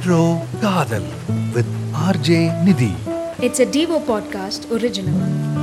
Retro காதல் with RJ Nidhi It's a Devo podcast original.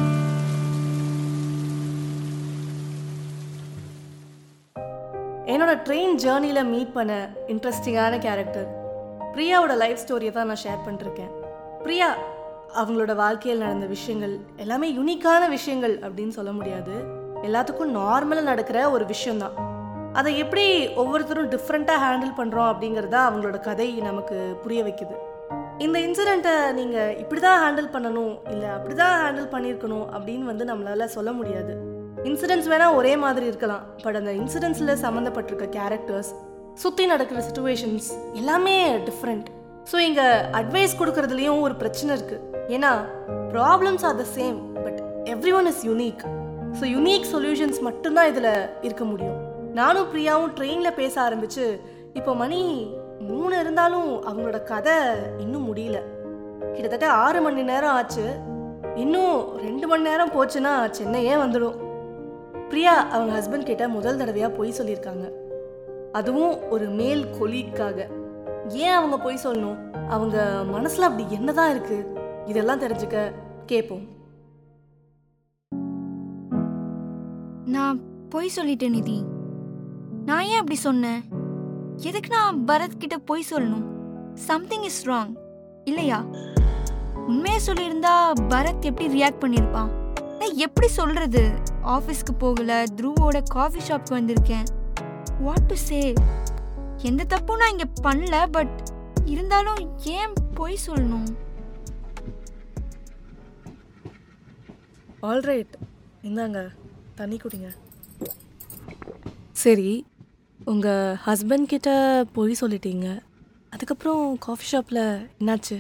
என்னோட train ஜேர்னியில் மீட் பண்ண இன்ட்ரெஸ்டிங்கான கேரக்டர் பிரியாவோட லைஃப் ஸ்டோரியை தான் நான் ஷேர் பண்ணிருக்கேன் பிரியா அவங்களோட வாழ்க்கையில் நடந்த விஷயங்கள் எல்லாமே யுனிக்கான விஷயங்கள் அப்படின்னு சொல்ல முடியாது எல்லாத்துக்கும் நார்மலாக நடக்கிற ஒரு விஷயம்தான் அதை எப்படி ஒவ்வொருத்தரும் டிஃப்ரெண்ட்டாக ஹேண்டில் பண்ணுறோம் அப்படிங்கிறதா அவங்களோட கதை நமக்கு புரிய வைக்குது இந்த இன்சிடெண்ட்டை நீங்கள் இப்படி தான் ஹேண்டில் பண்ணணும் இல்லை அப்படி தான் ஹேண்டில் பண்ணியிருக்கணும் அப்படின்னு வந்து நம்மளால சொல்ல முடியாது இன்சிடென்ட்ஸ் வேணால் ஒரே மாதிரி இருக்கலாம் பட் அந்த இன்சிடென்ட்ஸில் சம்மந்தப்பட்டிருக்க கேரக்டர்ஸ் சுற்றி நடக்கிற சுச்சுவேஷன்ஸ் எல்லாமே டிஃப்ரெண்ட் ஸோ இங்கே அட்வைஸ் கொடுக்கறதுலையும் ஒரு பிரச்சனை இருக்குது ஏன்னா problems are the same but everyone is unique so unique solutions மட்டும்தான் இதில் இருக்க முடியும் நானும் பிரியாவும் ட்ரெயினில் பேச ஆரம்பிச்சு இப்போ மணி மூணு இருந்தாலும் அவங்களோட கதை இன்னும் முடியல கிட்டத்தட்ட ஆறு மணி நேரம் ஆச்சு இன்னும் ரெண்டு மணி நேரம் போச்சுன்னா சென்னையே வந்துடும் பிரியா அவங்க ஹஸ்பண்ட் கிட்ட முதல் தடவையாக பொய் சொல்லியிருக்காங்க அதுவும் ஒரு மேல் கொலீக்காக ஏன் அவங்க பொய் சொல்லணும் அவங்க மனசில் அப்படி என்னதான் இருக்கு இதெல்லாம் தெரிஞ்சுக்க கேட்போம் நான் பொய் சொல்லிட்டேன் நிதி நான் ஏன் அப்படி சொன்னேன் எதுக்கு நான் பரத் கிட்ட பொய் சொல்லணும் சம்திங் இஸ் ராங் இல்லையா உண்மையை சொல்லியிருந்தா பரத் எப்படி ரியாக்ட் பண்ணியிருப்பான் நான் எப்படி சொல்றது ஆஃபீஸ்க்கு போகல த்ருவோட காஃபி ஷாப்க்கு வந்திருக்கேன் வாட் டு சே எந்த தப்பும் நான் இங்கே பண்ணல பட் இருந்தாலும் ஏன் பொய் சொல்லணும் ஆல்ரைட் இந்தாங்க தண்ணி குடிங்க சரி உங்கள் ஹஸ்பண்ட் கிட்ட பொய் சொல்லிட்டீங்க அதுக்கப்புறம் காஃபி ஷாப்பில் என்னாச்சு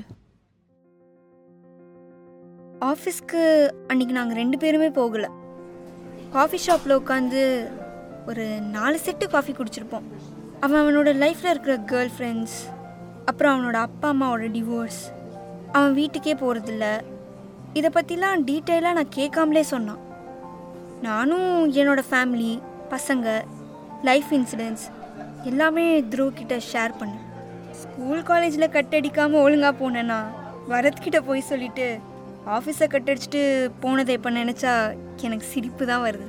ஆஃபீஸ்க்கு அன்னைக்கு நாங்கள் ரெண்டு பேருமே போகல காஃபி ஷாப்பில் உட்காந்து ஒரு நாலு செட்டு காஃபி குடிச்சிருப்போம் அவன் அவனோட லைஃப்பில் இருக்கிற கேர்ள் ஃப்ரெண்ட்ஸ் அப்புறம் அவனோட அப்பா அம்மாவோட டிவோர்ஸ் அவன் வீட்டுக்கே போகிறதில்ல இதை பற்றிலாம் டீட்டெயிலாக நான் கேட்காமலே சொன்னான் நானும் என்னோட ஃபேமிலி பசங்க லைஃப் இன்சிடென்ட்ஸ் எல்லாமே த்ருவ் கிட்ட ஷேர் பண்ணேன் ஸ்கூல் காலேஜில் கட்டடிக்காமல் ஒழுங்காக போனேன்னா வரத்கிட்ட போய் சொல்லிட்டு ஆஃபீஸை கட்டடிச்சிட்டு போனதை இப்போ நினச்சா எனக்கு சிரிப்பு தான் வருது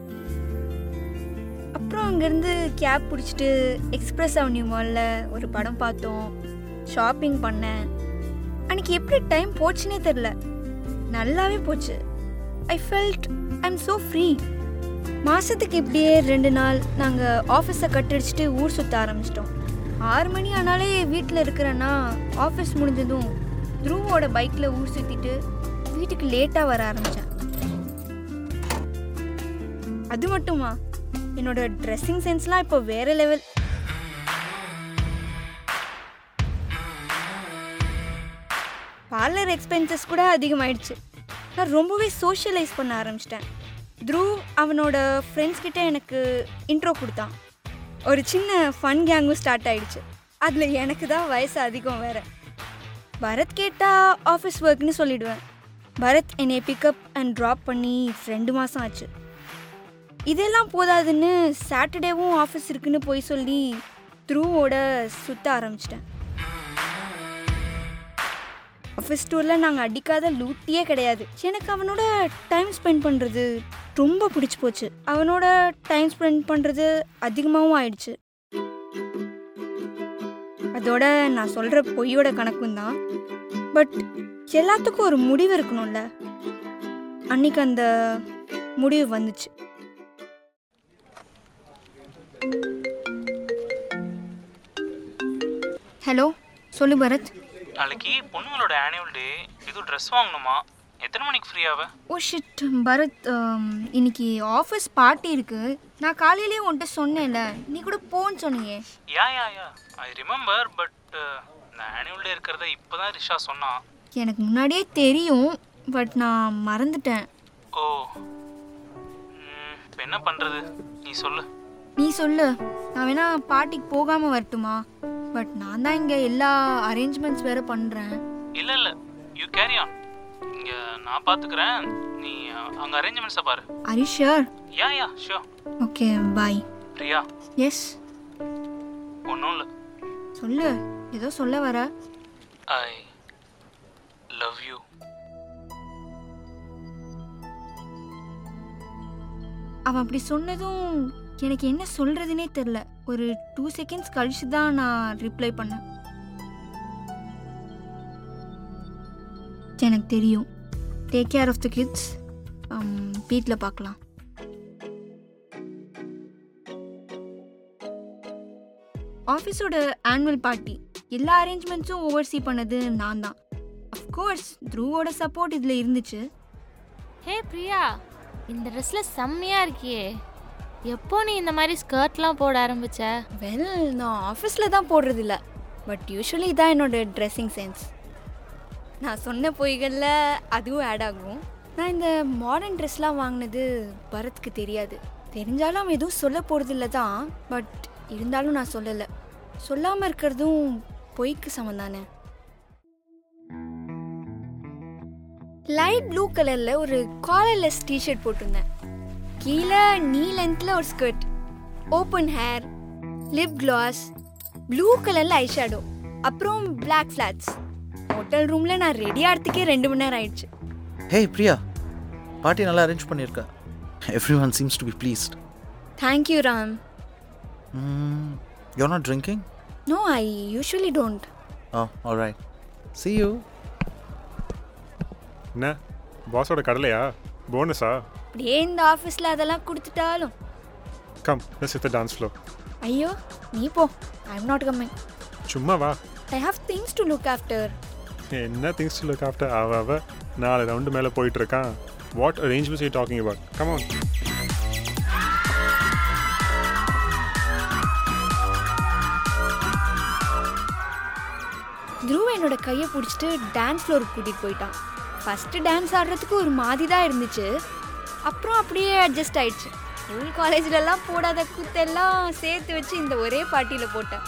அப்புறம் அங்கேருந்து கேப் பிடிச்சிட்டு எக்ஸ்பிரஸ் அவென்யூ மாலில் ஒரு படம் பார்த்தோம் ஷாப்பிங் பண்ணேன் அன்னைக்கு எப்படி டைம் போச்சுனே தெரில நல்லாவே போச்சு I felt I am so free மாதத்துக்கு இப்படியே ரெண்டு நாள் நாங்கள் ஆஃபீஸை கட்டடிச்சிட்டு ஊர் சுற்ற ஆரம்பிச்சிட்டோம் ஆறு மணி ஆனாலே வீட்டில் இருக்கிறேன்னா ஆஃபீஸ் முடிஞ்சதும் த்ரூவோட பைக்கில் ஊர் சுற்றிட்டு வீட்டுக்கு லேட்டாக வர ஆரம்பித்தேன் அது மட்டுமா என்னோட ட்ரெஸ்ஸிங் சென்ஸ்லாம் இப்போ வேற லெவல் பார்லர் எக்ஸ்பென்சஸ் கூட அதிகமாயிடுச்சு நான் ரொம்பவே சோஷியலைஸ் பண்ண ஆரம்பிச்சிட்டேன் த்ருவ் அவனோட ஃப்ரெண்ட்ஸ் கிட்ட எனக்கு இன்ட்ரோ கொடுத்தான் ஒரு சின்ன ஃபன் கேங்கும் ஸ்டார்ட் ஆயிடுச்சு அதில் எனக்கு தான் வயசு அதிகம் வேற பரத் கேட்டால் ஆஃபீஸ் ஒர்க்னு சொல்லிடுவேன் பரத் என்னை பிக்கப் அண்ட் ட்ராப் பண்ணி ரெண்டு மாதம் ஆச்சு இதெல்லாம் போதாதுன்னு சாட்டர்டேவும் ஆஃபீஸ் இருக்குன்னு போய் சொல்லி த்ரூவோட சுற்ற ஆரம்பிச்சிட்டேன் ஆஃபீஸ் டூரில் நாங்கள் அடிக்காத லூட்டியே கிடையாது எனக்கு அவனோட டைம் ஸ்பெண்ட் பண்ணுறது ரொம்ப பிடிச்சி போச்சு அவனோட டைம் ஸ்பெண்ட் பண்ணுறது அதிகமாகவும் ஆயிடுச்சு அதோட நான் சொல்கிற பொய்யோட கணக்கும் தான் பட் எல்லாத்துக்கும் ஒரு முடிவு இருக்கணும்ல அன்னைக்கு அந்த முடிவு வந்துச்சு ஹலோ சொல்லு பரத் நாளைக்கு பொண்ணுங்களோட ஆனுவல் டே ஏதோ ட்ரெஸ் வாங்கணுமா எத்தனை மணிக்கு ஃப்ரீயாவ ஓ ஷிட் பரத் um, இன்னைக்கு ஆஃபீஸ் பார்ட்டி இருக்கு நான் காலையிலேயே உன்கிட்ட சொன்னேன்ல நீ கூட போன்னு சொன்னியே yeah yeah yeah I remember but இந்த ஆனுவல் டே இருக்கிறத இப்போ தான் ரிஷா சொன்னான் எனக்கு முன்னாடியே தெரியும் பட் நான் மறந்துட்டேன் ஓ இப்போ என்ன பண்ணுறது நீ சொல்லு நீ சொல்லு நான் வேணா பார்ட்டிக்கு போகாமல் வரட்டுமா பட் நான் தான் இங்கே எல்லா அரேஞ்ச்மெண்ட்ஸ் வேற பண்ணுறேன் இல்லை இல்லை யூ கேரி ஆன் இங்கே நான் பார்த்துக்கிறேன் நீ அங்கே அரேஞ்ச்மெண்ட்ஸை பாரு அரி sure yeah yeah sure okay bye Priya yes ஒன்றும் இல்லை சொல்லு ஏதோ சொல்ல வர ஐ லவ் யூ அவன் அப்படி சொன்னதும் எனக்கு என்ன சொல்கிறதுனே தெரில ஒரு டூ செகண்ட்ஸ் கழிச்சு தான் நான் ரிப்ளை பண்ணேன் எனக்கு தெரியும் take care of the kids வீட்டில் பார்க்கலாம் ஆஃபீஸோட ஆனுவல் பார்ட்டி எல்லா அரேஞ்ச்மெண்ட்ஸும் ஓவர்சீ பண்ணது நான் தான் அஃப்கோர்ஸ் த்ரூவோட சப்போர்ட் இதில் இருந்துச்சு ஹே பிரியா இந்த ட்ரெஸ்ல செம்மையா இருக்கியே எப்போ நீ இந்த மாதிரி ஸ்கர்ட்லாம் போட ஆரம்பிச்ச வெல் நான் ஆஃபீஸில் தான் போடுறதில்ல பட் யூஸ்வலி இதான் என்னோட ட்ரெஸ்ஸிங் சென்ஸ் நான் சொன்ன பொய்களில் அதுவும் ஆட் ஆகும் நான் இந்த மாடர்ன் ட்ரெஸ்லாம் வாங்கினது பரத்துக்கு தெரியாது தெரிஞ்சாலும் அவன் எதுவும் சொல்ல போகிறதில்ல தான் பட் இருந்தாலும் நான் சொல்லலை சொல்லாமல் இருக்கிறதும் பொய்க்கு சமம் தானே லைட் ப்ளூ கலரில் ஒரு காலர்லெஸ் டிஷர்ட் போட்டிருந்தேன் கீழே நீ லென்த்தில் ஒரு skirt open hair lip gloss blue கலரில் ஐ ஷேடோ அப்புறம் பிளாக் ஃப்ளாட்ஸ் ஹோட்டல் ரூமில் நான் ரெடி ஆகிறதுக்கே ரெண்டு மணி நேரம் ஆயிடுச்சு ஹே பிரியா பார்ட்டி நல்லா அரேஞ்ச் பண்ணியிருக்க everyone seems to be pleased thank you Ram you not drinking no I usually don't oh alright see you என்ன பாஸோட கடலையா போனஸா அப்படியே இந்த ஆஃபீஸில் அதெல்லாம் கொடுத்துட்டாலும் come let's hit the dance floor ஐயோ நீ போ ஐ எம் நாட் கம்மிங் சும்மா வா I have things to look after என்ன திங்ஸ் டு லுக் ஆஃப்டர் அவ அவ நாலு ரவுண்டு மேலே போயிட்டு இருக்கான் what arrangements you talking about come on Dhruv என்னோட கையை பிடிச்சிட்டு டான்ஸ் ஃப்ளோருக்கு கூட்டிகிட்டு போயிட்டான் ஃபஸ்ட்டு டான்ஸ் ஆடுறதுக்கு ஒரு மாதிரி தான் இருந்துச்சு அப்புறம் அப்படியே அட்ஜஸ்ட் ஆயிடுச்சு ஸ்கூல் காலேஜ்லலாம் போடாத கூத்தெல்லாம் சேர்த்து வச்சு இந்த ஒரே பார்ட்டியில் போட்டேன்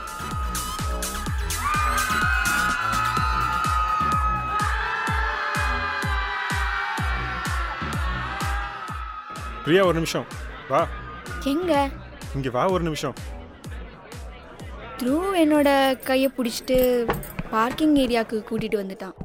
பிரியா ஒரு நிமிஷம் வா எங்க இங்கே வா ஒரு நிமிஷம் த்ருவ் என்னோட கையை பிடிச்சிட்டு பார்க்கிங் ஏரியாவுக்கு கூட்டிகிட்டு வந்துட்டான்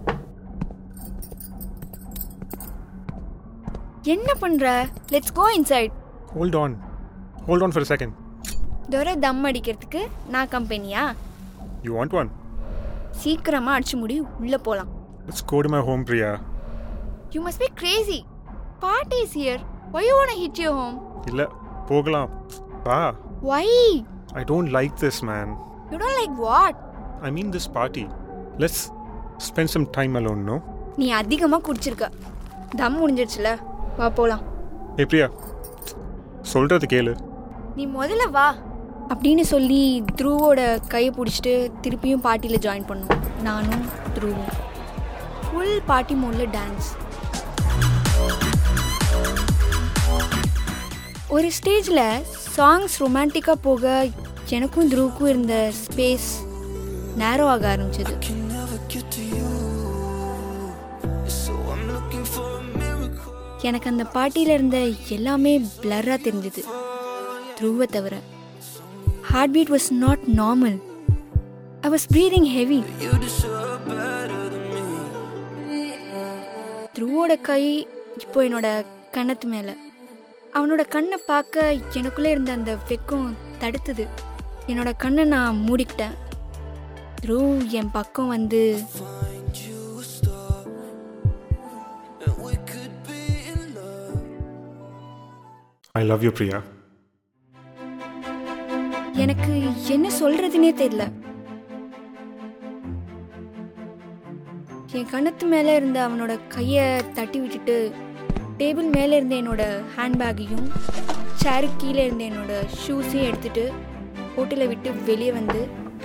என்ன பண்ணுற let's go inside hold on hold on for second துரை தம் அடிக்கிறதுக்கு நான் கம்பெனியா யூ வாண்ட் ஒன் சீக்கிரமாக அடிச்சு முடி உள்ளே போகலாம் let's go to my home Priya you must be crazy party is here why you want hit you home இல்லை போகலாம் வா why I don't like this man you don't like what I mean this party let's spend some time alone no நீ அதிகமாக குடிச்சிருக்க தம் முடிஞ்சிடுச்சுல வா போகலாம் ஏ பிரியா சொல்கிறது கேளு நீ முதல்ல வா அப்படின்னு சொல்லி த்ருவோட கையை பிடிச்சிட்டு திருப்பியும் பார்ட்டியில் ஜாயின் பண்ணோம் நானும் த்ருவும் ஃபுல் பார்ட்டி மோடில் டான்ஸ் ஒரு ஸ்டேஜில் சாங்ஸ் ரொமான்டிக்காக போக எனக்கும் த்ருவுக்கும் இருந்த ஸ்பேஸ் நேரோ ஆக ஆரம்பிச்சது எனக்கு அந்த பாட்டியில் இருந்த எல்லாமே பிளர்ராக தெரிஞ்சது த்ருவை தவிர heart beat was not normal I was breathing heavy த்ருவோட கை இப்போ என்னோட கன்னத்து மேலே அவனோட கண்ணை பார்க்க எனக்குள்ளே இருந்த அந்த வெக்கம் தடுத்தது என்னோட கண்ணை நான் மூடிக்கிட்டேன் த்ரூ என் பக்கம் வந்து ஐ லவ் யூ பிரியா எனக்கு என்ன சொல்றதுனே தெரியல என் கணத்து மேலே இருந்த அவனோட கையை தட்டி விட்டுட்டு டேபிள் மேலே இருந்த என்னோட ஹேண்ட்பேக்கையும் சேருக்கு கீழே இருந்த என்னோட ஷூஸையும் எடுத்துட்டு ஹோட்டலை விட்டு வெளியே வந்து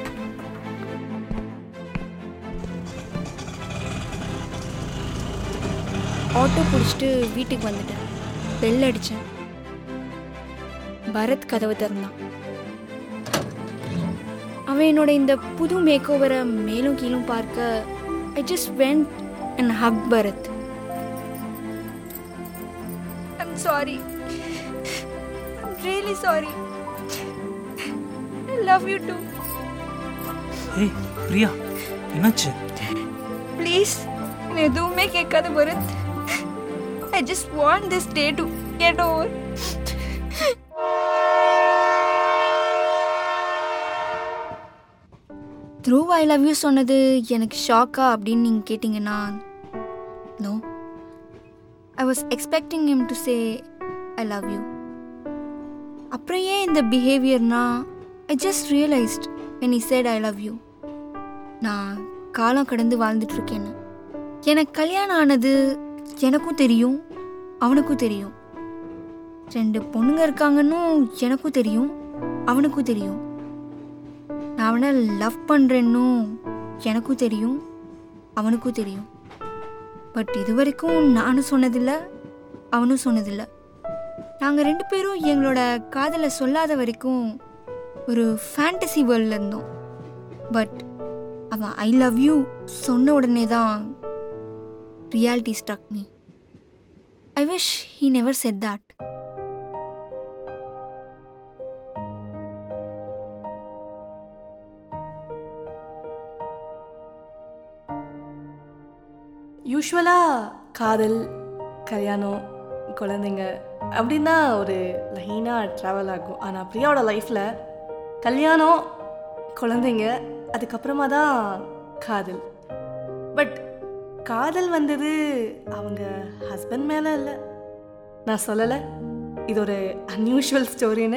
ஆட்டோ பிடிச்சிட்டு வீட்டுக்கு வந்துட்டேன் பெல் அடித்தேன் பரத் கதவை திறந்தான் அவன் என்னோட இந்த புது மேக் ஓவரை மேலும் கீழும் பார்க்க I just went and hug Bharath I'm sorry I'm really sorry I love you too hey Priya என்னாச்சு ப்ளீஸ் எதுவுமே கேட்காத Bharath I just want this day to get over through I love you சொன்னது எனக்கு ஷாக்கா அப்படின்னு நீங்கள் கேட்டிங்கன்னா no I was expecting him to say I love you அப்புறம் ஏன் இந்த பிஹேவியர்னா I just realised when he said I love you நான் காலம் கடந்து வாழ்ந்துட்டு இருக்கேன்னு எனக்கு கல்யாணம் ஆனது எனக்கும் தெரியும் அவனுக்கும் தெரியும் ரெண்டு பொண்ணுங்க இருக்காங்கன்னு எனக்கும் தெரியும் அவனுக்கும் தெரியும் நான் அவனை லவ் பண்ணுறேன்னும் எனக்கும் தெரியும் அவனுக்கும் தெரியும் பட் இது வரைக்கும் நானும் சொன்னதில்லை அவனும் சொன்னதில்லை நாங்கள் ரெண்டு பேரும் எங்களோட காதலை சொல்லாத வரைக்கும் ஒரு ஃபேண்டசி வேர்ல்டில் இருந்தோம் பட் அவன் ஐ லவ் யூ சொன்ன உடனே தான் reality struck me I wish he never said that யூஸ்வலாக காதல் கல்யாணம் குழந்தைங்க அப்படின்னா ஒரு லைனாக ட்ராவல் ஆகும் ஆனால் பிரியாவோட லைஃப்பில் கல்யாணம் குழந்தைங்க அதுக்கப்புறமா தான் காதல் பட் காதல் வந்தது அவங்க ஹஸ்பண்ட் மேலே இல்லை நான் சொல்லலை இது ஒரு அன்யூஷுவல் ஸ்டோரின்னு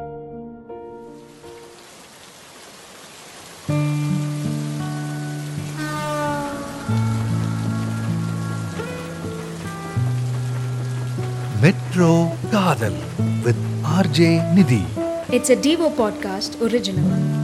மெட்ரோ காதல் with RJ Nidhi It's a Devo podcast original.